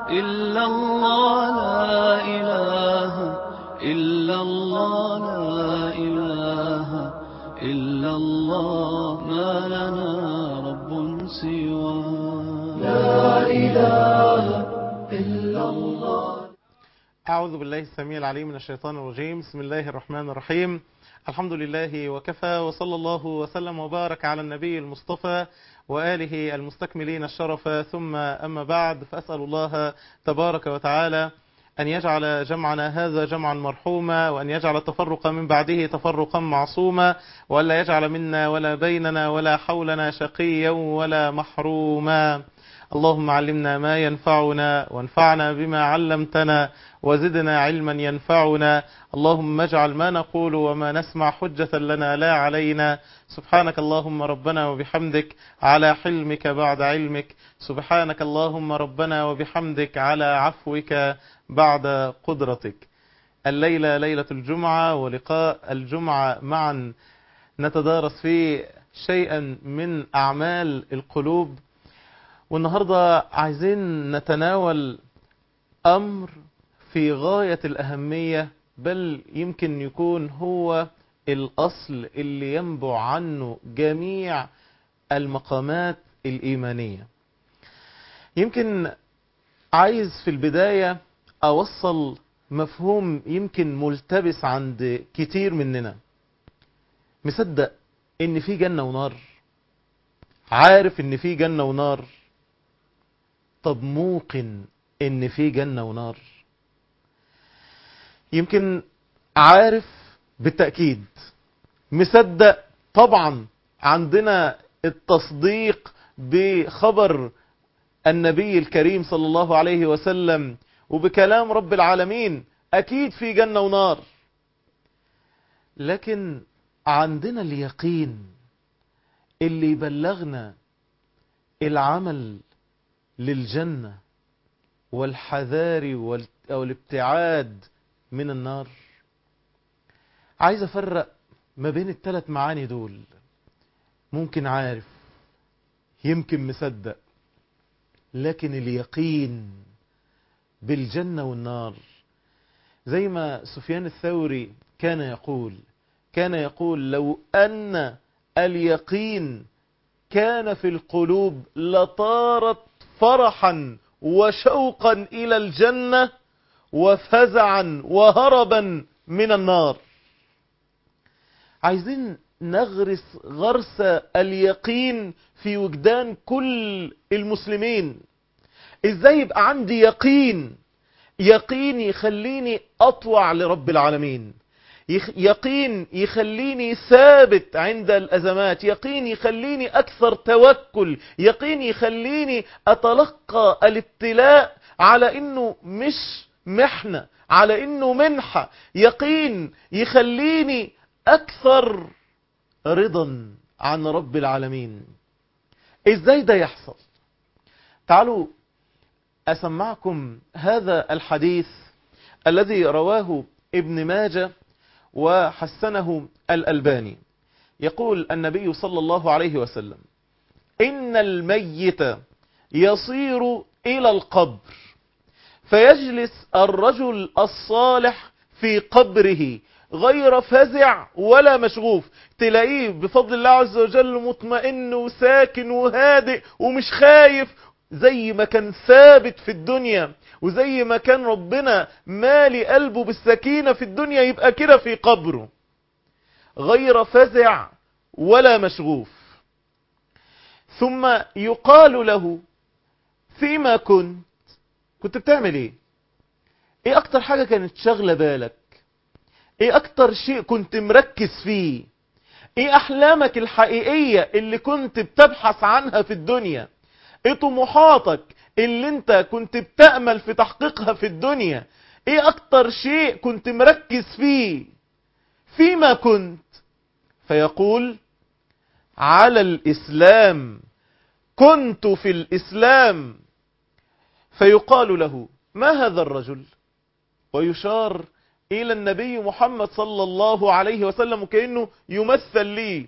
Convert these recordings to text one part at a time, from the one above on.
إلا الله لا إله إلا الله لا إله إلا الله ما لنا رب سوى لا إله إلا الله أعوذ بالله السميع العليم من الشيطان الرجيم بسم الله الرحمن الرحيم الحمد لله وكفى وصلى الله وسلم وبارك على النبي المصطفى وآله المستكملين الشرف ثم أما بعد فأسأل الله تبارك وتعالى أن يجعل جمعنا هذا جمعا مرحوما وأن يجعل التفرق من بعده تفرقا معصوما وألا يجعل منا ولا بيننا ولا حولنا شقيا ولا محروما اللهم علمنا ما ينفعنا وانفعنا بما علمتنا وزدنا علما ينفعنا اللهم اجعل ما نقول وما نسمع حجة لنا لا علينا سبحانك اللهم ربنا وبحمدك على حلمك بعد علمك سبحانك اللهم ربنا وبحمدك على عفوك بعد قدرتك الليلة ليلة الجمعة ولقاء الجمعة معا نتدارس فيه شيئا من أعمال القلوب والنهاردة عايزين نتناول أمر في غاية الأهمية بل يمكن يكون هو الأصل اللي ينبع عنه جميع المقامات الإيمانية يمكن عايز في البداية أوصل مفهوم يمكن ملتبس عند كتير مننا مصدق إن في جنة ونار عارف إن في جنة ونار طب موقن إن في جنة ونار يمكن عارف بالتأكيد مصدق طبعا عندنا التصديق بخبر النبي الكريم صلى الله عليه وسلم وبكلام رب العالمين أكيد في جنة ونار لكن عندنا اليقين اللي يبلغنا العمل للجنة والحذار والابتعاد من النار عايز افرق ما بين الثلاث معاني دول ممكن عارف يمكن مصدق لكن اليقين بالجنة والنار زي ما سفيان الثوري كان يقول كان يقول لو أن اليقين كان في القلوب لطارت فرحا وشوقا إلى الجنة وفزعا وهربا من النار عايزين نغرس غرس اليقين في وجدان كل المسلمين ازاي يبقى عندي يقين يقين يخليني اطوع لرب العالمين يقين يخليني ثابت عند الأزمات يقين يخليني أكثر توكل يقين يخليني أتلقى الابتلاء على أنه مش محنة على أنه منحة يقين يخليني أكثر رضا عن رب العالمين إزاي ده يحصل تعالوا أسمعكم هذا الحديث الذي رواه ابن ماجه وحسنه الألباني يقول النبي صلى الله عليه وسلم إن الميت يصير إلى القبر فيجلس الرجل الصالح في قبره غير فزع ولا مشغوف تلاقيه بفضل الله عز وجل مطمئن وساكن وهادئ ومش خايف زي ما كان ثابت في الدنيا وزي ما كان ربنا مالي قلبه بالسكينة في الدنيا يبقى كده في قبره غير فزع ولا مشغوف ثم يقال له فيما كنت كنت بتعمل ايه ايه اكتر حاجة كانت شغلة بالك ايه اكتر شيء كنت مركز فيه ايه احلامك الحقيقية اللي كنت بتبحث عنها في الدنيا ايه طموحاتك اللي انت كنت بتأمل في تحقيقها في الدنيا ايه اكتر شيء كنت مركز فيه فيما كنت فيقول على الاسلام كنت في الاسلام فيقال له ما هذا الرجل ويشار الى النبي محمد صلى الله عليه وسلم كأنه يمثل لي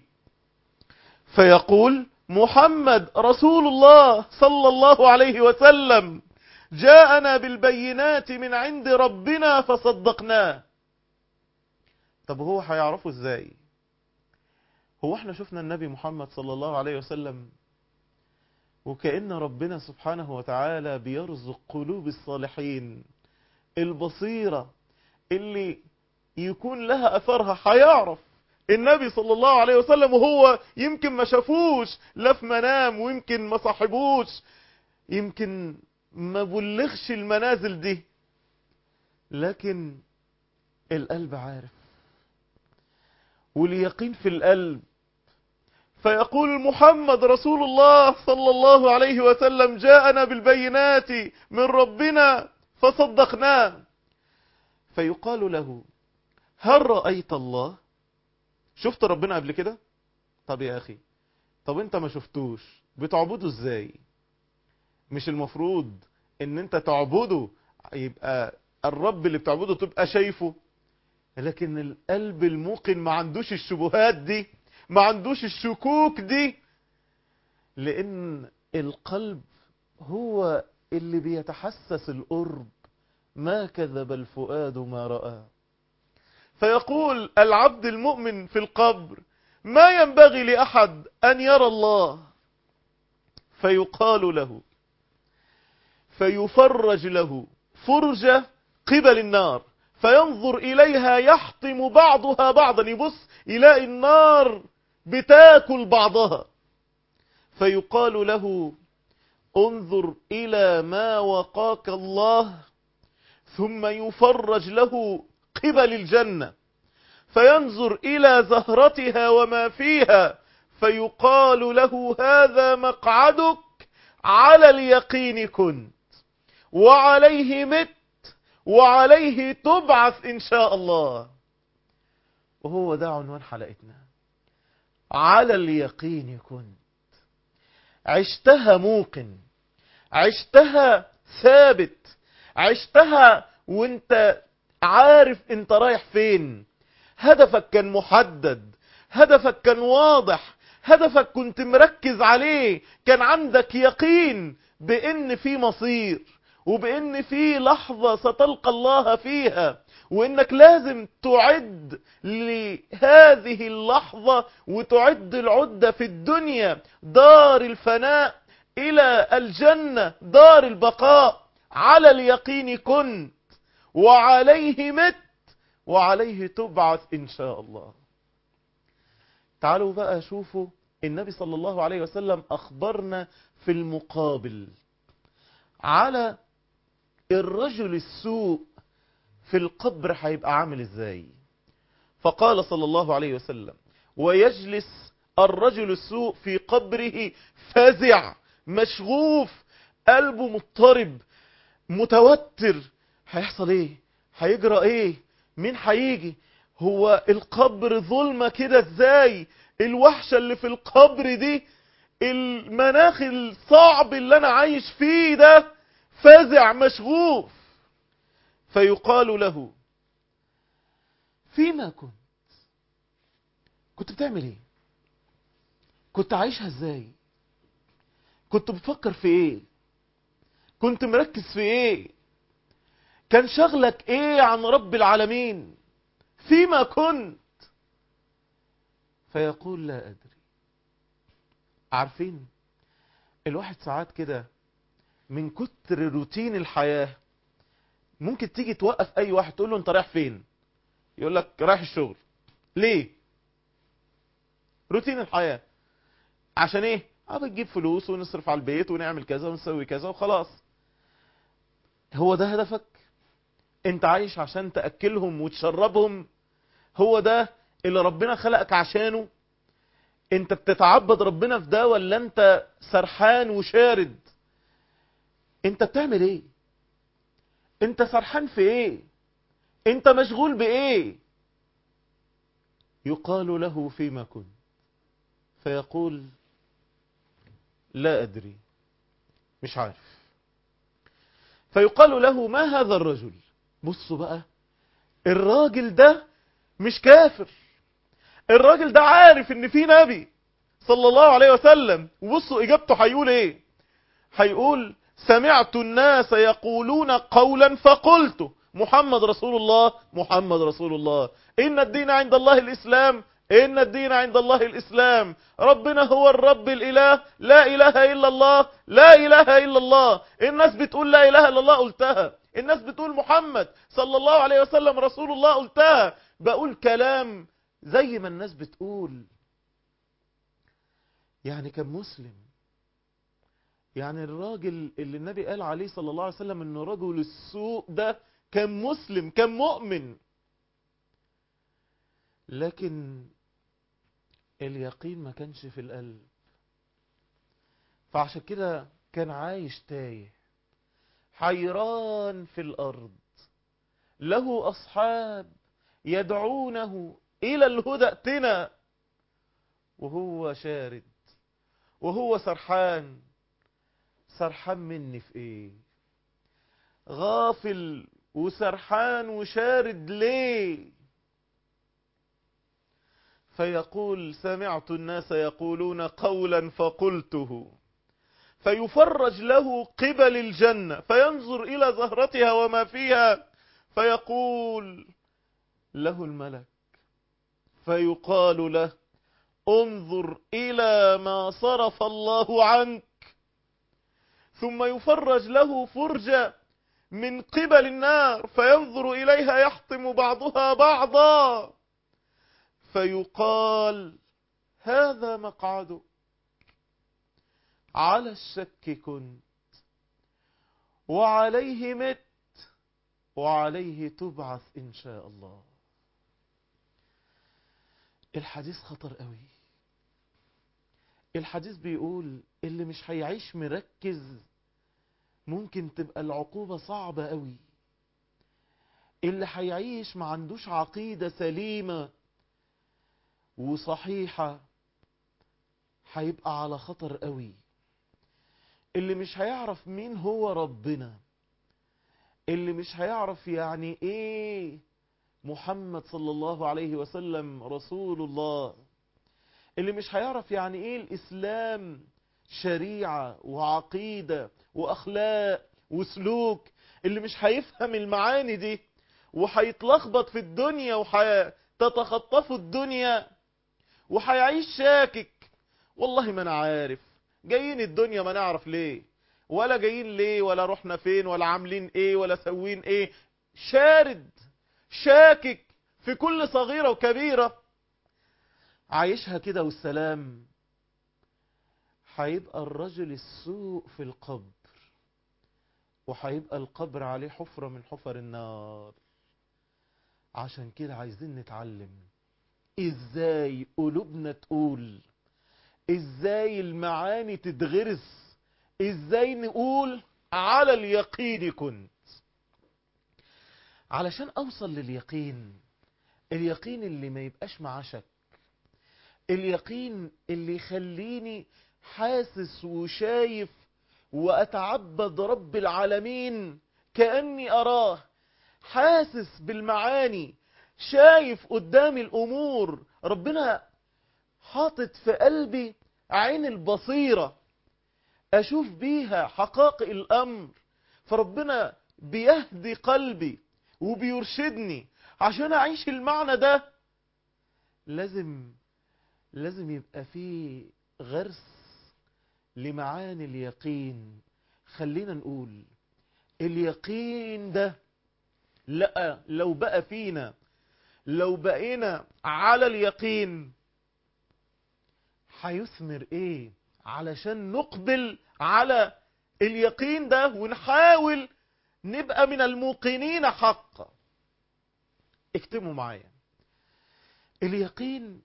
فيقول محمد رسول الله صلى الله عليه وسلم جاءنا بالبينات من عند ربنا فصدقناه طب هو هيعرفه ازاي هو احنا شفنا النبي محمد صلى الله عليه وسلم وكأن ربنا سبحانه وتعالى بيرزق قلوب الصالحين البصيرة اللي يكون لها أثرها هيعرف النبي صلى الله عليه وسلم وهو يمكن ما شافوش لا في منام ويمكن ما صاحبوش يمكن ما بلغش المنازل دي لكن القلب عارف واليقين في القلب فيقول محمد رسول الله صلى الله عليه وسلم جاءنا بالبينات من ربنا فصدقناه فيقال له هل رأيت الله شفت ربنا قبل كده طب يا أخي طب انت ما شفتوش بتعبده ازاي مش المفروض ان انت تعبده يبقى الرب اللي بتعبده تبقى شايفه لكن القلب الموقن ما عندوش الشبهات دي ما عندوش الشكوك دي لان القلب هو اللي بيتحسس القرب ما كذب الفؤاد ما رأى فيقول العبد المؤمن في القبر ما ينبغي لأحد أن يرى الله فيقال له فيفرج له فرجة قبل النار فينظر إليها يحطم بعضها بعضا يبص يلاقي النار بتاكل بعضها فيقال له انظر إلى ما وقاك الله ثم يفرج له قبل الجنة فينظر إلى زهرتها وما فيها فيقال له هذا مقعدك على اليقين كنت وعليه مت وعليه تبعث إن شاء الله وهو ده عنوان حلقتنا على اليقين كنت عشتها موقن عشتها ثابت عشتها وانت عارف انت رايح فين هدفك كان محدد هدفك كان واضح هدفك كنت مركز عليه كان عندك يقين بان في مصير وبان في لحظة ستلقى الله فيها وانك لازم تعد لهذه اللحظة وتعد العدة في الدنيا دار الفناء الى الجنة دار البقاء على اليقين كنت وعليه مت وعليه تبعث إن شاء الله تعالوا بقى شوفوا النبي صلى الله عليه وسلم أخبرنا في المقابل على الرجل السوء في القبر هيبقى عامل ازاي فقال صلى الله عليه وسلم ويجلس الرجل السوء في قبره فزع مشغوف قلبه مضطرب متوتر هيحصل ايه هيجرى ايه مين هيجي هو القبر ظلمة كده ازاي الوحشة اللي في القبر دي المناخ الصعب اللي انا عايش فيه ده فازع مشغوف فيقال له فيما كنت كنت بتعمل ايه كنت عايشها ازاي كنت بتفكر في ايه كنت مركز في ايه كان شغلك ايه عن رب العالمين فيما كنت فيقول لا ادري عارفين الواحد ساعات كده من كتر روتين الحياة ممكن تيجي توقف اي واحد تقول له انت رايح فين يقول لك رايح الشغل ليه روتين الحياة عشان ايه اه بتجيب فلوس ونصرف على البيت ونعمل كذا ونسوي كذا وخلاص هو ده هدفك انت عايش عشان تأكلهم وتشربهم هو ده اللي ربنا خلقك عشانه انت بتتعبد ربنا في ده ولا انت سرحان وشارد انت بتعمل ايه انت سرحان في ايه انت مشغول بايه يقال له فيما كنت فيقول لا ادري مش عارف فيقال له ما هذا الرجل بصوا بقى الراجل ده مش كافر الراجل ده عارف ان في نبي صلى الله عليه وسلم وبصوا اجابته هيقول ايه هيقول سمعت الناس يقولون قولا فقلت محمد رسول الله محمد رسول الله إن الدين عند الله الإسلام إن الدين عند الله الإسلام ربنا هو الرب الإله لا إله إلا الله لا إله إلا الله الناس بتقول لا إله إلا الله قلتها الناس بتقول محمد صلى الله عليه وسلم رسول الله قلتها بقول كلام زي ما الناس بتقول يعني كان مسلم يعني الراجل اللي النبي قال عليه صلى الله عليه وسلم انه رجل السوء ده كان مسلم كان مؤمن لكن اليقين ما كانش في القلب فعشان كده كان عايش تايه حيران في الأرض له أصحاب يدعونه إلى الهدى ائتنا وهو شارد وهو سرحان سرحان مني في ايه غافل وسرحان وشارد ليه فيقول سمعت الناس يقولون قولا فقلته فيفرج له قبل الجنة فينظر إلى زهرتها وما فيها فيقول له الملك فيقال له انظر إلى ما صرف الله عنك ثم يفرج له فرجة من قبل النار فينظر إليها يحطم بعضها بعضا فيقال هذا مقعدك على الشك كنت وعليه مت وعليه تبعث إن شاء الله الحديث خطر قوي الحديث بيقول اللي مش هيعيش مركز ممكن تبقى العقوبة صعبة قوي اللي هيعيش ما عندوش عقيدة سليمة وصحيحة هيبقى على خطر قوي اللي مش هيعرف مين هو ربنا اللي مش هيعرف يعني ايه محمد صلى الله عليه وسلم رسول الله اللي مش هيعرف يعني ايه الاسلام شريعة وعقيدة واخلاق وسلوك اللي مش هيفهم المعاني دي وهيتلخبط في الدنيا وهتتخطفه الدنيا وهيعيش شاكك والله ما انا عارف جايين الدنيا ما نعرف ليه ولا جايين ليه ولا رحنا فين ولا عاملين ايه ولا سوين ايه شارد شاكك في كل صغيرة وكبيرة عايشها كده والسلام هيبقى الرجل السوء في القبر وهيبقى القبر عليه حفرة من حفر النار عشان كده عايزين نتعلم ازاي قلوبنا تقول ازاي المعاني تتغرس ازاي نقول على اليقين كنت علشان اوصل لليقين اليقين اللي ما يبقاش معاه شك اليقين اللي يخليني حاسس وشايف واتعبد رب العالمين كأني اراه حاسس بالمعاني شايف قدامي الامور ربنا حاطط في قلبي عين البصيرة اشوف بيها حقائق الامر فربنا بيهدي قلبي وبيرشدني عشان اعيش المعنى ده لازم لازم يبقى فيه غرس لمعاني اليقين خلينا نقول اليقين ده لا لو بقى فينا لو بقينا على اليقين هيثمر ايه علشان نقبل على اليقين ده ونحاول نبقى من الموقنين حقا اكتبوا معايا اليقين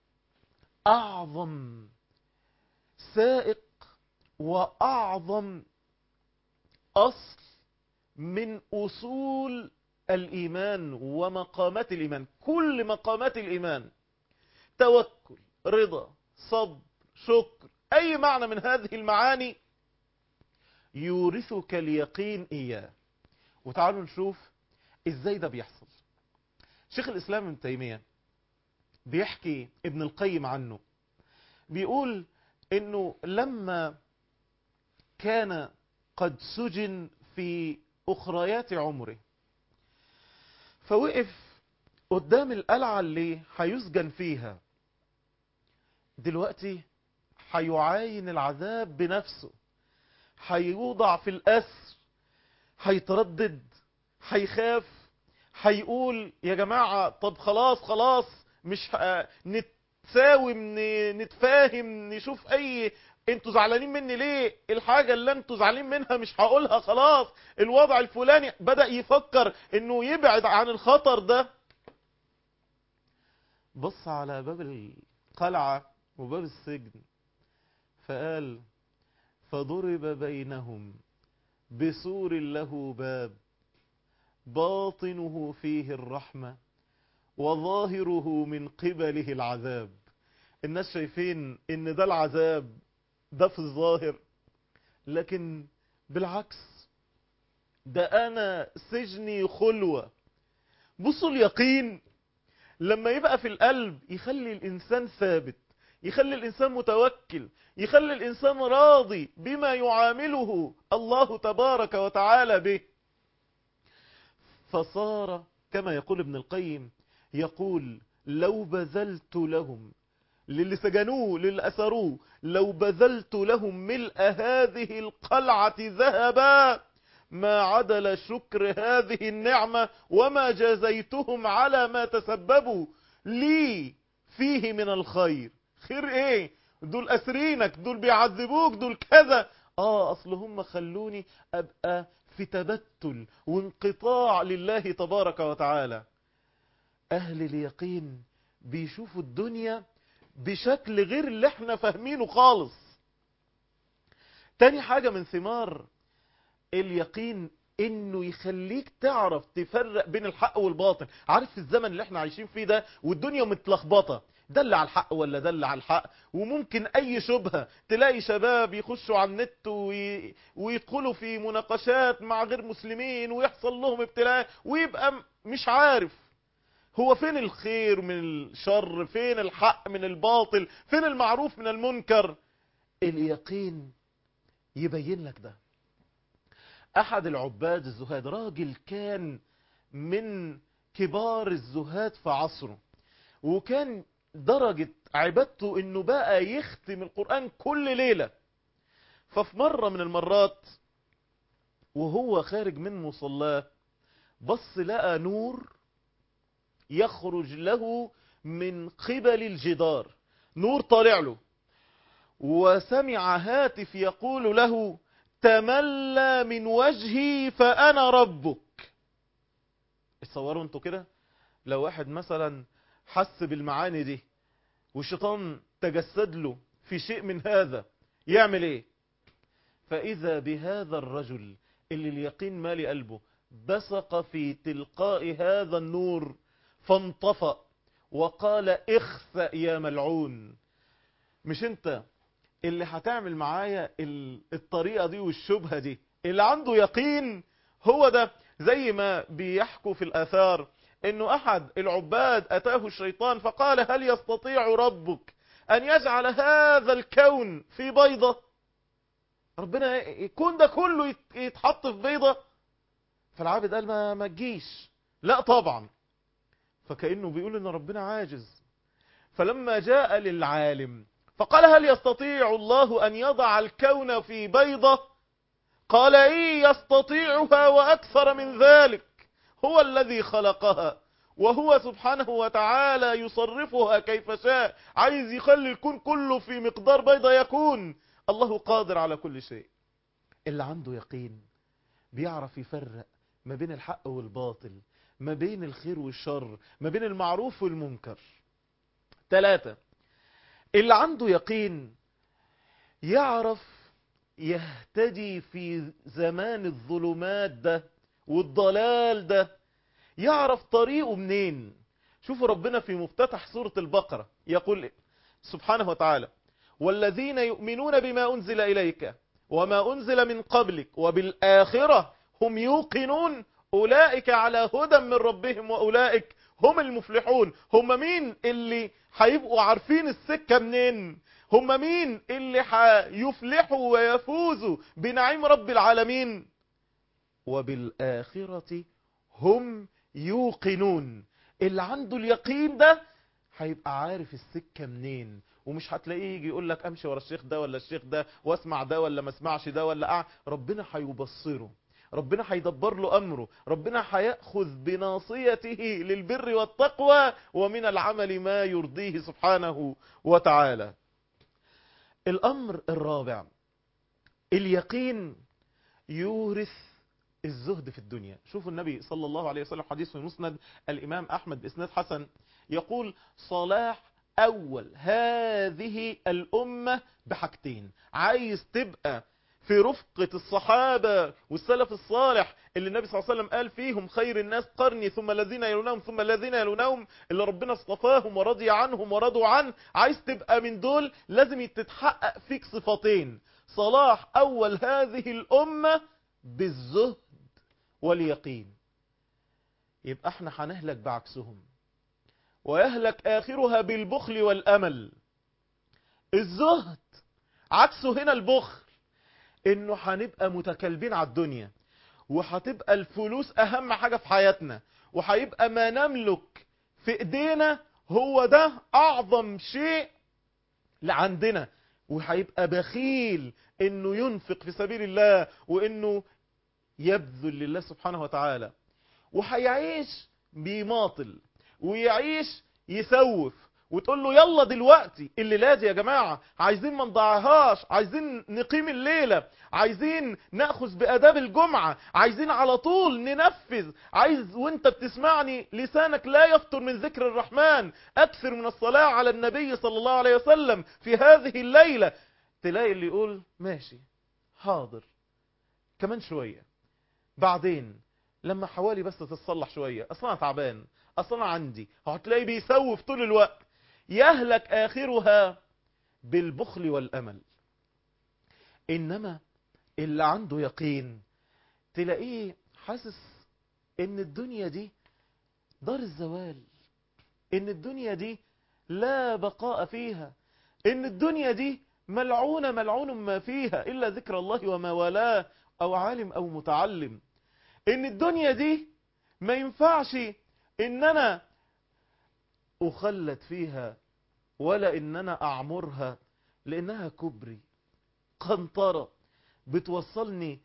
اعظم سائق واعظم اصل من اصول الايمان ومقامات الايمان كل مقامات الايمان توكل رضا صبر شكر اي معنى من هذه المعاني يورثك اليقين اياه وتعالوا نشوف ازاي ده بيحصل شيخ الاسلام ابن تيميه بيحكي ابن القيم عنه بيقول انه لما كان قد سجن في أخريات عمره فوقف قدام القلعة اللي هيسجن فيها دلوقتي هيعاين العذاب بنفسه هيوضع في الأسر هيتردد هيخاف هيقول يا جماعة طب خلاص خلاص مش ه- نتساوم ن- نتفاهم نشوف اي انتوا زعلانين مني ليه الحاجة اللي انتوا زعلانين منها مش هقولها خلاص الوضع الفلاني بدأ يفكر انه يبعد عن الخطر ده بص على باب القلعة وباب السجن فقال فضرب بينهم بسور له باب باطنه فيه الرحمة وظاهره من قبله العذاب الناس شايفين ان ده العذاب ده في الظاهر لكن بالعكس ده انا سجني خلوة بصوا اليقين لما يبقى في القلب يخلي الانسان ثابت يخلي الانسان متوكل يخلي الانسان راضي بما يعامله الله تبارك وتعالى به فصار كما يقول ابن القيم يقول لو بذلت لهم للي سجنوه للي أسروه لو بذلت لهم ملء هذه القلعة ذهبا ما عدل شكر هذه النعمة وما جازيتهم على ما تسببوا لي فيه من الخير خير ايه دول أسرينك دول بيعذبوك دول كذا اه اصل هم خلوني ابقى في تبتل وانقطاع لله تبارك وتعالى اهل اليقين بيشوفوا الدنيا بشكل غير اللي احنا فاهمينه خالص تاني حاجة من ثمار اليقين انه يخليك تعرف تفرق بين الحق والباطل عارف في الزمن اللي احنا عايشين فيه ده والدنيا متلخبطه ده اللي على الحق ولا ده اللي على الحق وممكن اي شبهة تلاقي شباب يخشوا على النت وي... ويدخلوا في مناقشات مع غير مسلمين ويحصل لهم ابتلاء ويبقى م- مش عارف هو فين الخير من الشر فين الحق من الباطل فين المعروف من المنكر اليقين يبين لك ده احد العباد الزهاد راجل كان من كبار الزهاد في عصره وكان درجة عبادته انه بقى يختم القرآن كل ليلة ففي مرة من المرات وهو خارج من مصلاه بص لقى نور يخرج له من قبل الجدار نور طالع له وسمع هاتف يقول له تملى من وجهي فأنا ربك اتصوروا انتوا كده لو واحد مثلا حس بالمعاني دي والشيطان تجسد له في شيء من هذا يعمل ايه فإذا بهذا الرجل اللي اليقين مالي قلبه بصق في تلقاء هذا النور فانطفأ وقال اخسأ يا ملعون مش انت اللي هتعمل معايا ال- الطريقة دي والشبهة دي اللي عنده يقين هو ده زي ما بيحكوا في الآثار انه احد العباد اتاه الشيطان فقال هل يستطيع ربك ان يجعل هذا الكون في بيضة ربنا يكون ده كله يت- يتحط في بيضة فالعابد قال ما ما تجيش لا طبعا فكأنه بيقول ان ربنا عاجز فلما جاء للعالم فقال هل يستطيع الله ان يضع الكون في بيضة قال ايه يستطيعها واكثر من ذلك هو الذي خلقها وهو سبحانه وتعالى يصرفها كيف شاء عايز يخلي الكون كله في مقدار بيضة يكون الله قادر على كل شيء اللي عنده يقين بيعرف يفرق ما بين الحق والباطل ما بين الخير والشر ما بين المعروف والمنكر ثلاثة اللي عنده يقين يعرف يهتدي في زمان الظلمات ده والضلال ده يعرف طريقه منين شوفوا ربنا في مفتتح سورة البقرة يقول سبحانه وتعالى والذين يؤمنون بما أنزل إليك وما أنزل من قبلك وبالآخرة هم يوقنون أولئك على هدى من ربهم وأولئك هم المفلحون هم مين اللي هيبقوا عارفين السكة منين هم مين اللي هيفلحوا ويفوزوا بنعيم رب العالمين وبالآخرة هم يوقنون اللي عنده اليقين ده هيبقى عارف السكة منين ومش هتلاقيه يجي يقول لك امشي ورا الشيخ ده ولا الشيخ ده واسمع ده ولا ما اسمعش ده ولا أع... ربنا هيبصره ربنا هيدبر له امره ربنا هياخذ بناصيته للبر والتقوى ومن العمل ما يرضيه سبحانه وتعالى الامر الرابع اليقين يورث الزهد في الدنيا شوفوا النبي صلى الله عليه وسلم حديث في مسند الامام احمد باسناد حسن يقول صلاح اول هذه الامه بحاجتين عايز تبقى في رفقة الصحابة والسلف الصالح اللي النبي صلى الله عليه وسلم قال فيهم خير الناس قرني ثم الذين يلونهم ثم الذين يلونهم اللي ربنا اصطفاهم ورضي عنهم ورضوا عنه عايز تبقى من دول لازم تتحقق فيك صفتين صلاح أول هذه الأمة بالزهد واليقين يبقى احنا هنهلك بعكسهم ويهلك آخرها بالبخل والأمل الزهد عكسه هنا البخل انه هنبقى متكلبين على الدنيا وهتبقى الفلوس اهم حاجة في حياتنا وهيبقى ما نملك في ايدينا هو ده اعظم شيء لعندنا وهيبقى بخيل انه ينفق في سبيل الله وانه يبذل لله سبحانه وتعالى وهيعيش بيماطل ويعيش يسوف وتقول له يلا دلوقتي الليلة دي يا جماعة عايزين ما نضيعهاش عايزين نقيم الليلة عايزين نأخذ بأداب الجمعة عايزين على طول ننفذ عايز وانت بتسمعني لسانك لا يفتر من ذكر الرحمن أكثر من الصلاة على النبي صلى الله عليه وسلم في هذه الليلة تلاقي اللي يقول ماشي حاضر كمان شوية بعدين لما حوالي بس تتصلح شوية اصلا تعبان اصلا عندي هتلاقي بيسوف طول الوقت يهلك آخرها بالبخل والأمل إنما اللي عنده يقين تلاقيه حاسس إن الدنيا دي دار الزوال إن الدنيا دي لا بقاء فيها إن الدنيا دي ملعونة ملعون ما فيها إلا ذكر الله وما والاه أو عالم أو متعلم إن الدنيا دي ما ينفعش إن أنا أخلد فيها ولا إن أنا أعمرها لأنها كبري قنطرة بتوصلني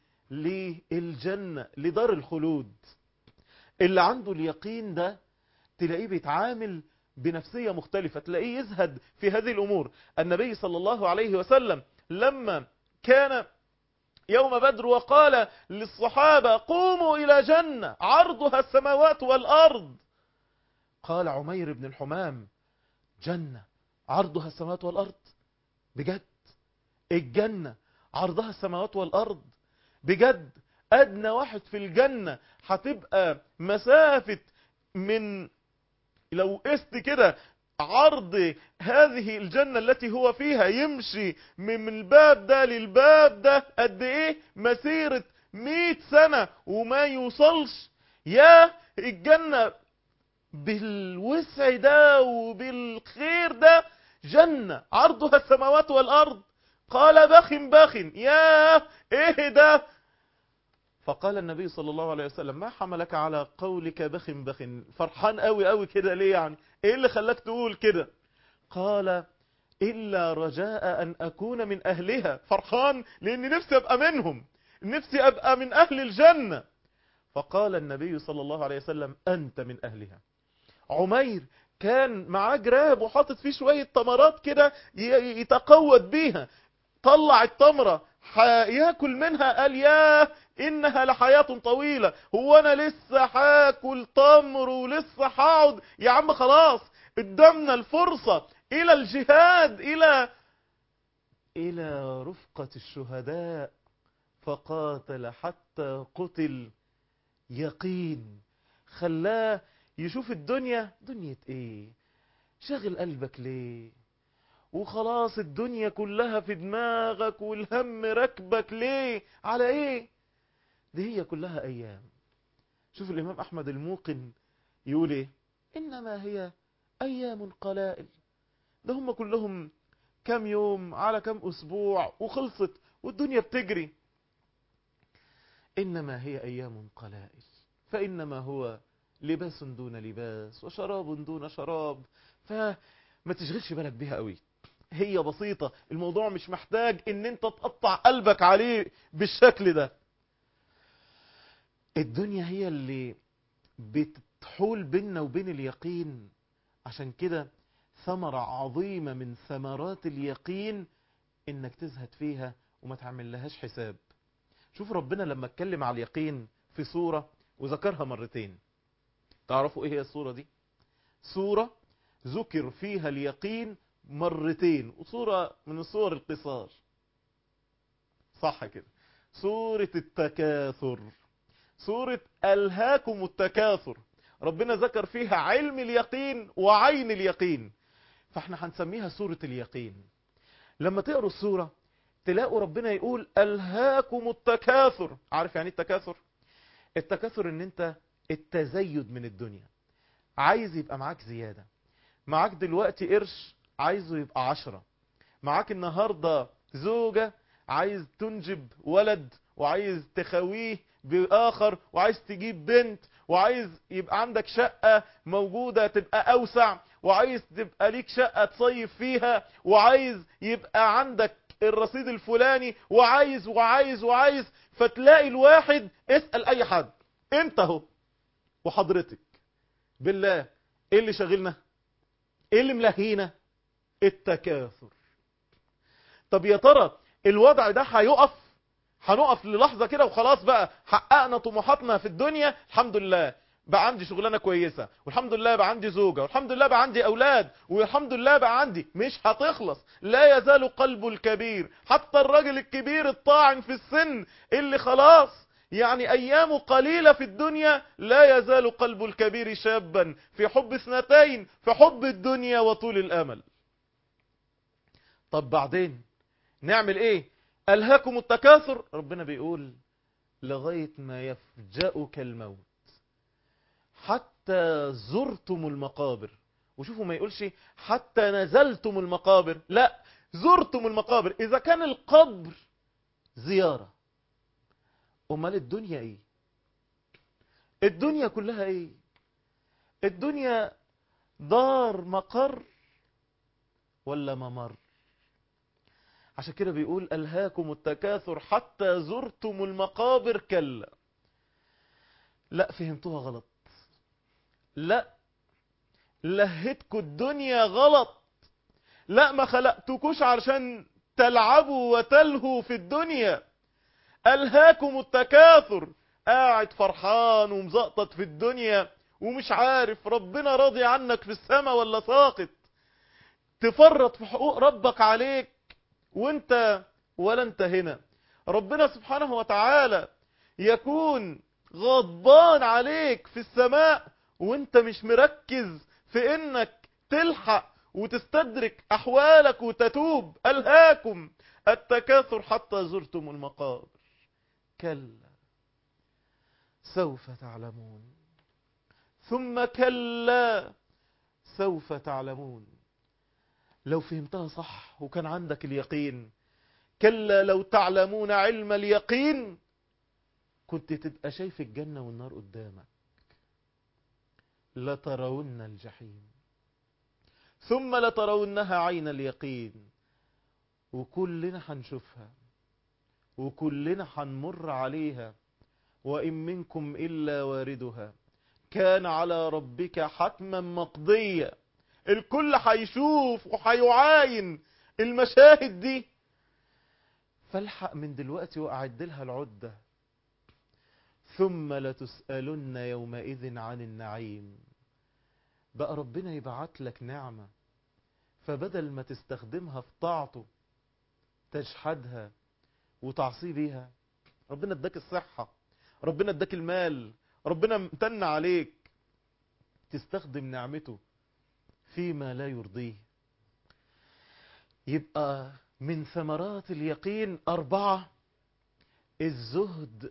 للجنة لدار الخلود اللي عنده اليقين ده تلاقيه بيتعامل بنفسية مختلفة تلاقيه يزهد في هذه الأمور النبي صلى الله عليه وسلم لما كان يوم بدر وقال للصحابة قوموا إلى جنة عرضها السماوات والأرض قال عمير بن الحمام جنة عرضها السماوات والأرض بجد الجنة عرضها السماوات والأرض بجد أدنى واحد في الجنة هتبقى مسافة من لو قست كده عرض هذه الجنة التي هو فيها يمشي من الباب ده للباب ده قد ايه مسيرة مئة سنة وما يوصلش يا الجنة بالوسع ده وبالخير ده جنة عرضها السماوات والأرض قال بخ بخ يا ايه ده فقال النبي صلى الله عليه وسلم ما حملك على قولك بخ بخ فرحان قوي قوي كده ليه يعني ايه اللي خلاك تقول كده قال إلا رجاء أن أكون من أهلها فرحان لأني نفسي أبقى منهم نفسي أبقى من أهل الجنة فقال النبي صلى الله عليه وسلم أنت من أهلها عمير كان معاه جراب وحاطط فيه شوية تمرات كده يتقود بيها طلع التمرة ياكل منها قال ياه إنها لحياة طويلة هو أنا لسه هاكل تمر ولسه هقعد يا عم خلاص قدامنا الفرصة إلى الجهاد إلى إلى رفقة الشهداء فقاتل حتى قتل يقين خلاه يشوف الدنيا دنيا ايه شغل قلبك ليه وخلاص الدنيا كلها في دماغك والهم ركبك ليه على ايه دي هي كلها ايام شوف الامام احمد الموقن يقول ايه انما هي ايام قلائل ده هم كلهم كام يوم على كام أسبوع وخلصت والدنيا بتجري إنما هي أيام قلائل فإنما هو لباس دون لباس وشراب دون شراب فما تشغلش بالك بيها قوي هي بسيطة الموضوع مش محتاج ان انت تقطع قلبك عليه بالشكل ده الدنيا هي اللي بتحول بيننا وبين اليقين عشان كده ثمرة عظيمة من ثمرات اليقين انك تزهد فيها وما تعمل لهاش حساب شوف ربنا لما اتكلم على اليقين في سورة وذكرها مرتين تعرفوا ايه هي السورة دي سورة ذكر فيها اليقين مرتين وصورة من الصور القصار صح كده سورة التكاثر سورة ألهاكم التكاثر ربنا ذكر فيها علم اليقين وعين اليقين فاحنا هنسميها سورة اليقين لما تقروا السورة تلاقوا ربنا يقول ألهاكم التكاثر عارف يعني التكاثر التكاثر ان انت التزيد من الدنيا عايز يبقى معاك زيادة معاك دلوقتي قرش عايزه يبقى عشرة معاك النهاردة زوجة عايز تنجب ولد وعايز تخويه بآخر وعايز تجيب بنت وعايز يبقى عندك شقة موجودة تبقى أوسع وعايز تبقى ليك شقة تصيف فيها وعايز يبقى عندك الرصيد الفلاني وعايز وعايز وعايز فتلاقي الواحد اسأل أي حد انت اهو وحضرتك بالله ايه اللي شاغلنا ايه اللي ملهينا التكاثر طب يا ترى الوضع ده هيقف هنقف للحظة كده وخلاص بقى حققنا طموحاتنا في الدنيا الحمد لله بقى عندي شغلانة كويسة والحمد لله بقى عندي زوجة والحمد لله بقى عندي أولاد والحمد لله بقى عندي مش هتخلص لا يزال قلب الكبير حتى الراجل الكبير الطاعن في السن اللي خلاص يعني أيامه قليلة في الدنيا لا يزال قلب الكبير شابا في حب اثنتين في حب الدنيا وطول الأمل طب بعدين نعمل ايه ألهاكم التكاثر ربنا بيقول لغاية ما يفجأك الموت حتى زرتم المقابر وشوفوا ما يقولش حتى نزلتم المقابر لا زرتم المقابر إذا كان القبر زيارة أمال الدنيا إيه الدنيا كلها إيه الدنيا دار مقر ولا ممر عشان كده بيقول ألهاكم التكاثر حتى زرتم المقابر كلا لا فهمتوها غلط لا لهتكوا الدنيا غلط لا ما خلقتكوش عشان تلعبوا وتلهوا في الدنيا ألهاكم التكاثر قاعد فرحان ومزقطط في الدنيا ومش عارف ربنا راضي عنك في السماء ولا ساقط تفرط في حقوق ربك عليك وانت ولا انت هنا ربنا سبحانه وتعالى يكون غضبان عليك في السماء وانت مش مركز في انك تلحق وتستدرك احوالك وتتوب الهاكم التكاثر حتى زرتم المقابر كلا سوف تعلمون ثم كلا سوف تعلمون لو فهمتها صح وكان عندك اليقين كلا لو تعلمون علم اليقين كنت تبقى شايف الجنة والنار قدامك لترون الجحيم ثم لترونها عين اليقين وكلنا هنشوفها وكلنا هنمر عليها وإن منكم إلا واردها كان على ربك حتما مقضيا الكل هيشوف وهيعاين المشاهد دي فالحق من دلوقتي وأعد لها العدة ثم لتسألن يومئذ عن النعيم بقى ربنا يبعت لك نعمة فبدل ما تستخدمها في طاعته تجحدها وتعصي بيها ربنا اداك الصحة ربنا اداك المال ربنا امتن عليك تستخدم نعمته فيما لا يرضيه يبقى من ثمرات اليقين أربعة الزهد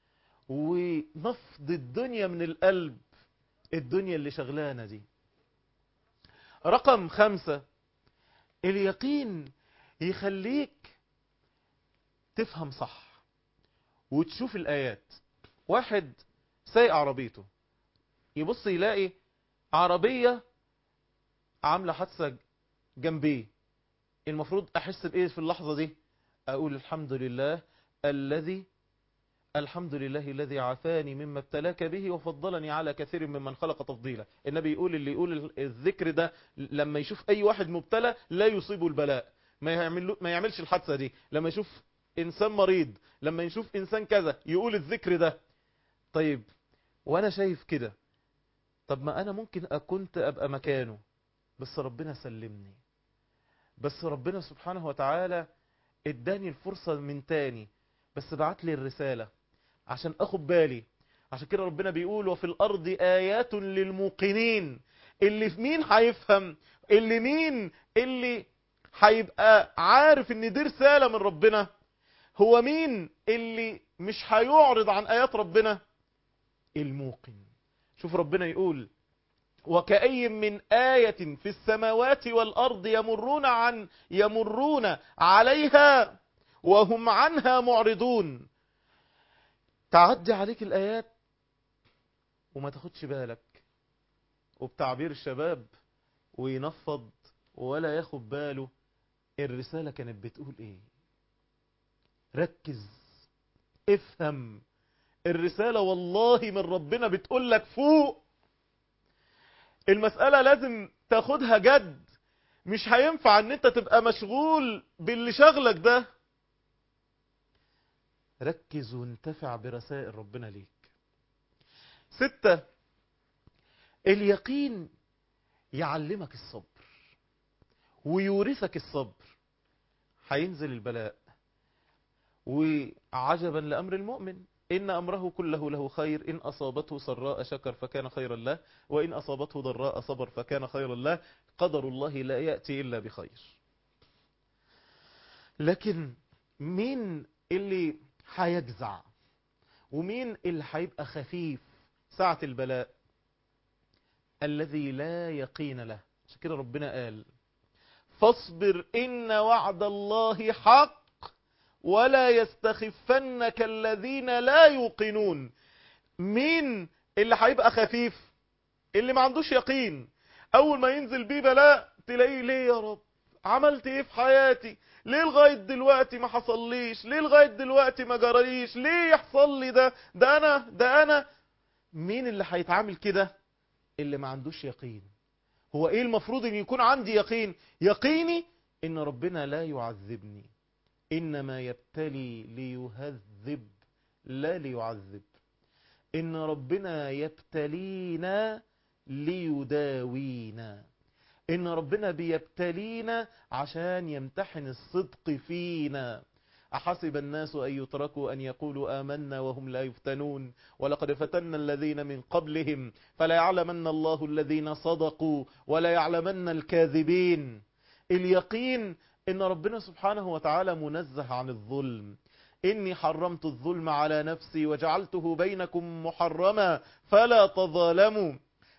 ونفض الدنيا من القلب الدنيا اللي شغلانة دي رقم خمسة اليقين يخليك تفهم صح وتشوف الآيات واحد سايق عربيته يبص يلاقي عربية عاملة حادثة جنبيه المفروض أحس بإيه في اللحظة دي أقول الحمد لله الذي الحمد لله الذي عافاني مما ابتلاك به وفضلني على كثير ممن خلق تفضيلا النبي يقول اللي يقول الذكر ده لما يشوف أي واحد مبتلى لا يصيبه البلاء ما, يعمل ما يعملش الحادثة دي لما يشوف إنسان مريض لما يشوف إنسان كذا يقول الذكر ده طيب وأنا شايف كده طب ما أنا ممكن أكنت أبقى مكانه بس ربنا سلمني بس ربنا سبحانه وتعالى اداني الفرصة من تاني بس بعت لي الرسالة عشان اخد بالي عشان كده ربنا بيقول وفي الارض ايات للموقنين اللي في مين هيفهم اللي مين اللي هيبقى عارف ان دي رسالة من ربنا هو مين اللي مش هيعرض عن ايات ربنا الموقن شوف ربنا يقول وكأي من آية في السماوات والأرض يمرون عن يمرون عليها وهم عنها معرضون تعدي عليك الآيات وما تاخدش بالك وبتعبير الشباب وينفض ولا ياخد باله الرسالة كانت بتقول ايه ركز افهم الرسالة والله من ربنا بتقول لك فوق المسألة لازم تاخدها جد مش هينفع ان انت تبقى مشغول باللي شغلك ده ركز وانتفع برسائل ربنا ليك ستة اليقين يعلمك الصبر ويورثك الصبر هينزل البلاء وعجبا لأمر المؤمن إن أمره كله له خير إن أصابته سراء شكر فكان خيرا له وإن أصابته ضراء صبر فكان خيرا له قدر الله لا يأتي إلا بخير لكن مين اللي هيجزع ومين اللي هيبقى خفيف ساعة البلاء الذي لا يقين له عشان كده ربنا قال فاصبر إن وعد الله حق ولا يستخفنك الذين لا يوقنون مين اللي هيبقى خفيف اللي ما عندوش يقين اول ما ينزل بيه بلاء تلاقيه ليه يا رب عملت ايه في حياتي ليه لغاية دلوقتي ما حصليش ليه لغاية دلوقتي ما جراليش ليه يحصل لي ده ده انا ده انا مين اللي هيتعامل كده اللي ما عندوش يقين هو ايه المفروض ان يكون عندي يقين يقيني ان ربنا لا يعذبني إنما يبتلي ليهذب لا ليعذب إن ربنا يبتلينا ليداوينا إن ربنا بيبتلينا عشان يمتحن الصدق فينا أحسب الناس أن يتركوا أن يقولوا آمنا وهم لا يفتنون ولقد فتنا الذين من قبلهم فلا يعلمن الله الذين صدقوا ولا يعلمن الكاذبين اليقين إن ربنا سبحانه وتعالى منزه عن الظلم إني حرمت الظلم على نفسي وجعلته بينكم محرما فلا تظالموا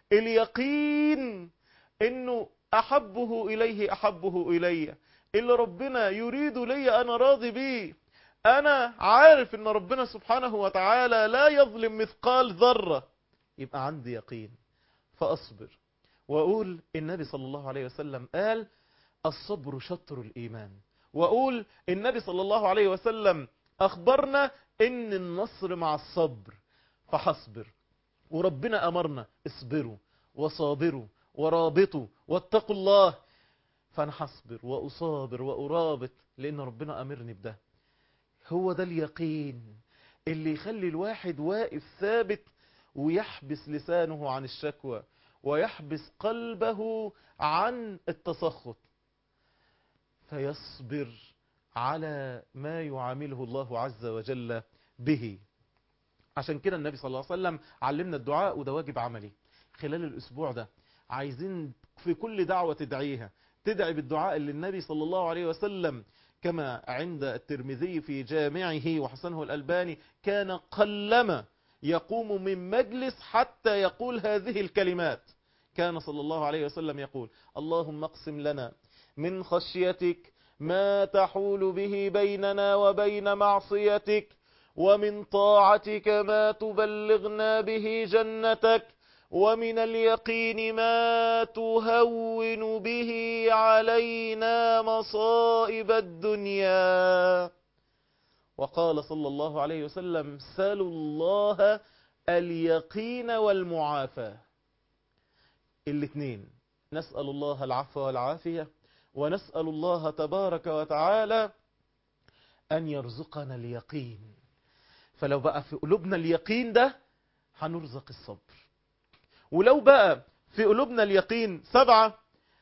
اليقين إنه أحبه إليه أحبه إلي اللي ربنا يريد لي أنا راضي بيه أنا عارف إن ربنا سبحانه وتعالى لا يظلم مثقال ذرة يبقى عندي يقين فأصبر وأقول النبي صلى الله عليه وسلم قال الصبر شطر الإيمان وأقول النبي صلى الله عليه وسلم أخبرنا إن النصر مع الصبر فحصبر وربنا أمرنا اصبروا وصابروا ورابطوا واتقوا الله فأنا حصبر وأصابر وأرابط لأن ربنا أمرني بده هو ده اليقين اللي يخلي الواحد واقف ثابت ويحبس لسانه عن الشكوى ويحبس قلبه عن التسخط فيصبر على ما يعامله الله عز وجل به عشان كده النبي صلى الله عليه وسلم علمنا الدعاء وده واجب عملي خلال الأسبوع ده عايزين في كل دعوة تدعيها تدعي بالدعاء اللي النبي صلى الله عليه وسلم كما عند الترمذي في جامعه وحسنه الألباني كان قلما يقوم من مجلس حتى يقول هذه الكلمات كان صلى الله عليه وسلم يقول اللهم اقسم لنا من خشيتك ما تحول به بيننا وبين معصيتك ومن طاعتك ما تبلغنا به جنتك ومن اليقين ما تهون به علينا مصائب الدنيا وقال صلى الله عليه وسلم سلوا الله اليقين والمعافاة الاثنين نسأل الله العفو والعافية ونسأل الله تبارك وتعالى أن يرزقنا اليقين فلو بقى في قلوبنا اليقين ده هنرزق الصبر ولو بقى في قلوبنا اليقين سبعة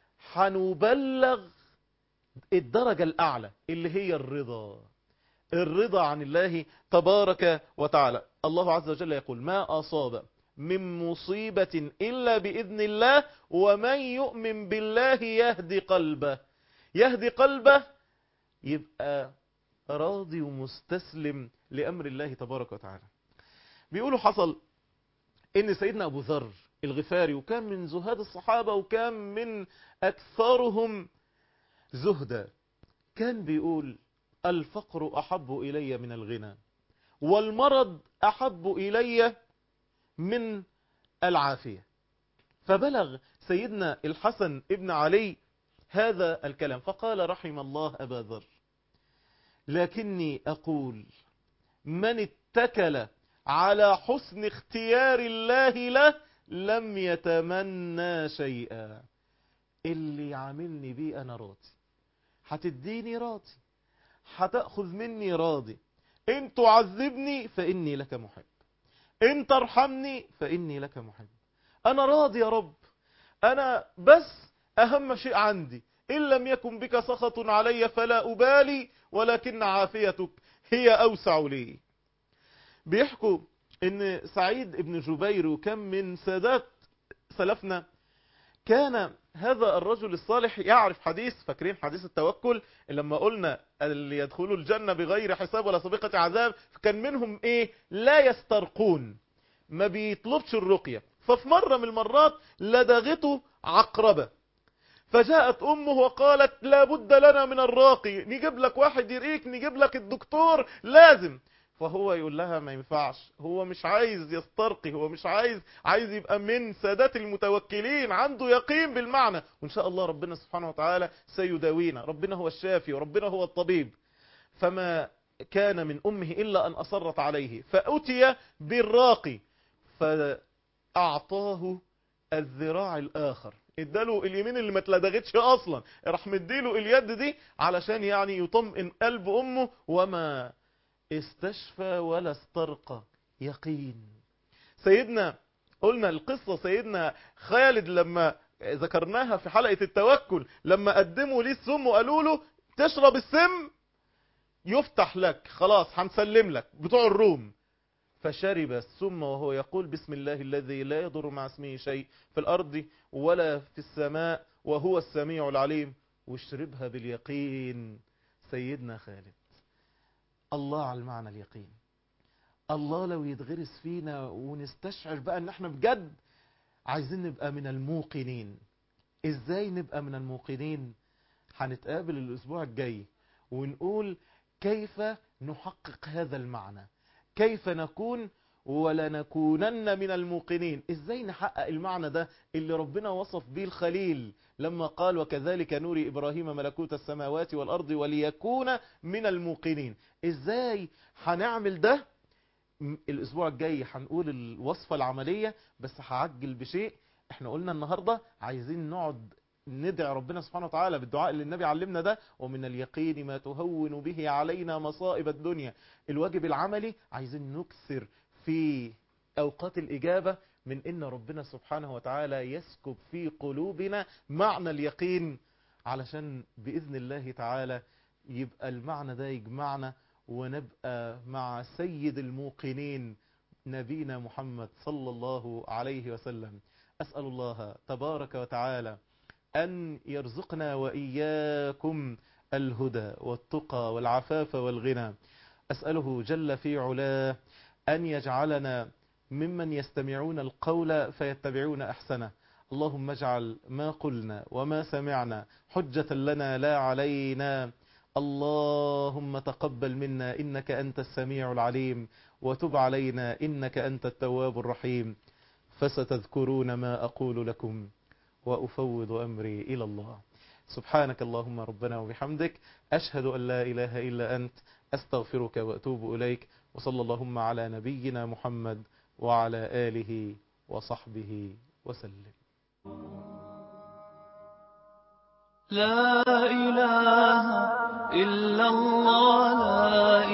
هنبلغ الدرجة الأعلى اللي هي الرضا الرضا عن الله تبارك وتعالى الله عز وجل يقول ما أصاب من مصيبة إلا بإذن الله ومن يؤمن بالله يهدي قلبه يهدي قلبه يبقى راضي ومستسلم لأمر الله تبارك وتعالى بيقولوا حصل ان سيدنا أبو ذر الغفاري وكان من زهاد الصحابة وكان من أكثرهم زهدا كان بيقول الفقر أحب إلي من الغنى والمرض أحب إلي من العافية فبلغ سيدنا الحسن ابن علي هذا الكلام فقال رحم الله أبا ذر لكني أقول من اتكل على حسن اختيار الله له لم يتمنى شيئا اللي عاملني بيه أنا راضي هتديني راضي هتأخذ مني راضي إن تعذبني فإني لك محب إن ترحمني فإني لك محب أنا راضي يا رب أنا بس أهم شيء عندي إن لم يكن بك سخط علي فلا أبالي ولكن عافيتك هي أوسع لي بيحكوا ان سعيد ابن جبير وكم من سادات سلفنا كان هذا الرجل الصالح يعرف حديث فاكرين حديث التوكل لما قلنا اللي يدخلوا الجنة بغير حساب ولا سابقة عذاب كان منهم ايه لا يسترقون ما بيطلبش الرقية ففي مرة من المرات لدغته عقربة فجاءت امه وقالت لا بد لنا من الراقي نجيب لك واحد يرقيك نجيب لك الدكتور لازم فهو يقول لها ما ينفعش هو مش عايز يسترقي هو مش عايز عايز يبقى من سادات المتوكلين عنده يقين بالمعنى وان شاء الله ربنا سبحانه وتعالى سيداوينا ربنا هو الشافي وربنا هو الطبيب فما كان من امه الا ان اصرت عليه فاتي بالراقي فاعطاه الذراع الاخر اداله اليمين اللي ما اتلدغتش اصلا راح مديله اليد دي علشان يعني يطمئن قلب امه وما استشفى ولا استرقى يقين سيدنا قلنا القصة سيدنا خالد لما ذكرناها في حلقة التوكل لما قدموا ليه السم وقالوا له تشرب السم يفتح لك خلاص هنسلم لك بتوع الروم فشرب السم وهو يقول بسم الله الذي لا يضر مع اسمه شيء في الأرض ولا في السماء وهو السميع العليم واشربها باليقين سيدنا خالد الله على المعنى اليقين الله لو يتغرس فينا ونستشعر بقى ان احنا بجد عايزين نبقى من الموقنين ازاي نبقى من الموقنين هنتقابل الاسبوع الجاي ونقول كيف نحقق هذا المعنى كيف نكون ولنكونن من الموقنين ازاي نحقق المعنى ده اللي ربنا وصف به الخليل لما قال وكذلك نوري ابراهيم ملكوت السماوات والارض وليكون من الموقنين ازاي هنعمل ده الاسبوع الجاي هنقول الوصفة العملية بس هعجل بشيء احنا قلنا النهاردة عايزين نقعد ندعي ربنا سبحانه وتعالى بالدعاء اللي النبي علمنا ده ومن اليقين ما تهون به علينا مصائب الدنيا الواجب العملي عايزين نكثر في أوقات الإجابة من إن ربنا سبحانه وتعالى يسكب في قلوبنا معنى اليقين علشان بإذن الله تعالى يبقى المعنى ده يجمعنا ونبقى مع سيد الموقنين نبينا محمد صلى الله عليه وسلم أسأل الله تبارك وتعالى أن يرزقنا وإياكم الهدى والتقى والعفاف والغنى أسأله جل في علاه أن يجعلنا ممن يستمعون القول فيتبعون أحسنه اللهم اجعل ما قلنا وما سمعنا حجة لنا لا علينا اللهم تقبل منا إنك أنت السميع العليم وتب علينا إنك أنت التواب الرحيم فستذكرون ما أقول لكم وأفوض أمري إلى الله سبحانك اللهم ربنا وبحمدك أشهد أن لا إله إلا أنت أستغفرك وأتوب إليك وصلى اللهم على نبينا محمد وعلى آله وصحبه وسلم لا إله إلا الله لا